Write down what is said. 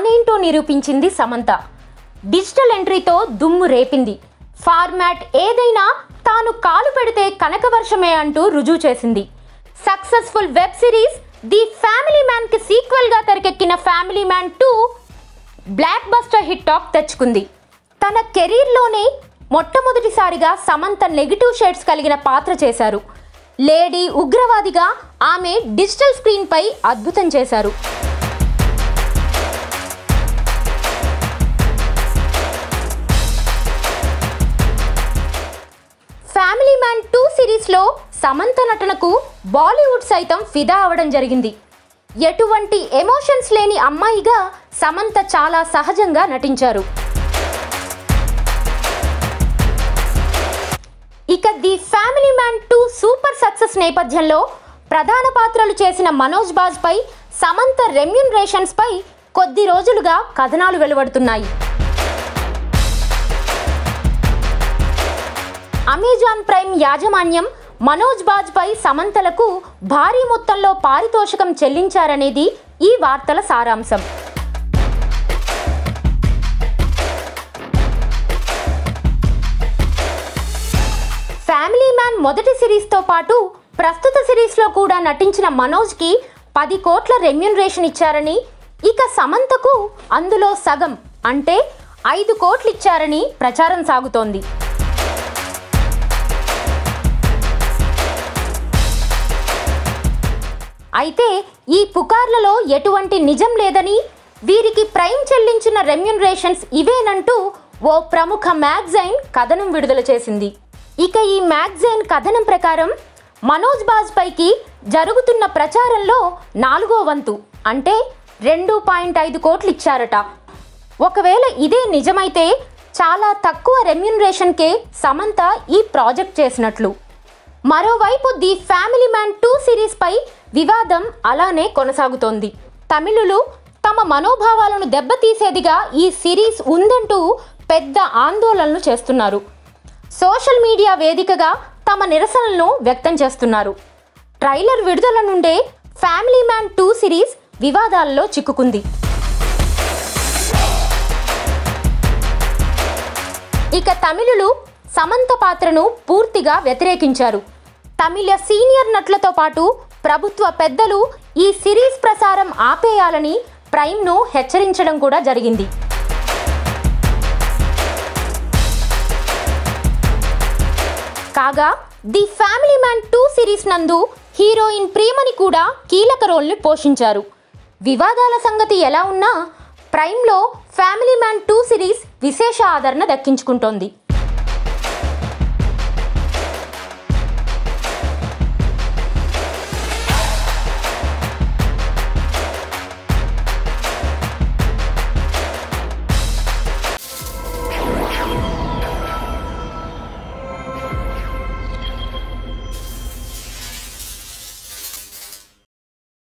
తానేంటో నిరూపించింది సమంత డిజిటల్ ఎంట్రీతో దుమ్ము రేపింది ఫార్మాట్ ఏదైనా తాను కాలు పెడితే కనకవర్షమే అంటూ రుజువు చేసింది successful web series the family man కి సీక్వెల్ గా తెరకెక్కిన family man two blockbuster hit talk తెచ్చుకుంది తన కెరీర్లోనే మొట్టమొదటిసారిగా సమంత నెగిటివ్ షేడ్స్ కలిగిన పాత్ర చేశారు లేడీ ఉగ్రవాదిగా ఆమె డిజిటల్ స్క్రీన్పై అద్భుతం చేశారు ఫ్యామిలీ మ్యాన్ టూ సిరీస్లో సమంత నటనకు బాలీవుడ్ సైతం ఫిదా అవడం జరిగింది ఎటువంటి ఎమోషన్స్ లేని అమ్మాయిగా సమంత చాలా సహజంగా నటించారు ఇక the family man two super success నేపథ్యంలో ప్రధాన పాత్రలు చేసిన మనోజ్ బాజ్ పై సమంత రెమ్యునరేషన్స్ పై కొద్ది రోజులుగా కథనాలు వెలువడుతున్నాయి అమెజాన్ ప్రైమ్ యాజమాన్యం మనోజ్ బాజ్ పై సమంతలకు భారీ మొత్తంలో పారితోషికం చెల్లించారనేది ఈ వార్తల సారాంశం ఫ్యామిలీ మ్యాన్ మొదటి సిరీస్తో పాటు ప్రస్తుత సిరీస్లో కూడా నటించిన మనోజ్కి పది కోట్ల రెమ్యునరేషన్ ఇచ్చారని ఇక సమంతకు అందులో సగం అంటే ఐదు కోట్లు ఇచ్చారని ప్రచారం సాగుతోంది అయితే ఈ పుకార్లలో ఎటువంటి నిజం లేదని వీరికి ప్రైమ్ చెల్లించిన రెమ్యునరేషన్స్ ఇవేనంటూ ఓ ప్రముఖ మ్యాగజైన్ కథనం విడుదల చేసింది ఇక ఈ మ్యాగజైన్ కథనం ప్రకారం మనోజ్ బాజ్ పైకి జరుగుతున్న ప్రచారంలో నాలుగో వంతు అంటే రెండు పాయింట్ ఐదు కోట్లు ఇచ్చారట ఒకవేళ ఇదే నిజమైతే చాలా తక్కువ రెమ్యునరేషన్కే సమంత ఈ ప్రాజెక్ట్ చేసినట్లు మరోవైపు the family man two series పై వివాదం అలానే కొనసాగుతోంది తమిళులు తమ మనోభావాలను దెబ్బతీసేదిగా ఈ సిరీస్ ఉందంటూ పెద్ద ఆందోళనలు చేస్తున్నారు సోషల్ మీడియా వేదికగా తమ నిరసనలను వ్యక్తం చేస్తున్నారు ట్రైలర్ విడుదల నుండే ఫ్యామిలీ మ్యాన్ టూ సిరీస్ వివాదాల్లో చిక్కుకుంది ఇక తమిళులు సమంత పాత్రను పూర్తిగా వ్యతిరేకించారు తమిళ సీనియర్ నటులతో పాటు ప్రభుత్వ పెద్దలు ఈ సిరీస్ ప్రసారం ఆపేయాలని ప్రైమ్ను హెచ్చరించడం కూడా జరిగింది కాగా the family man two series నందు హీరోయిన్ ప్రియమని కూడా కీలక రోల్ని పోషించారు వివాదాల సంగతి ఎలా ఉన్నా ప్రైమ్లో ఫ్యామిలీ మ్యాన్ టూ సిరీస్ విశేష ఆదరణ దక్కించుకుంటోంది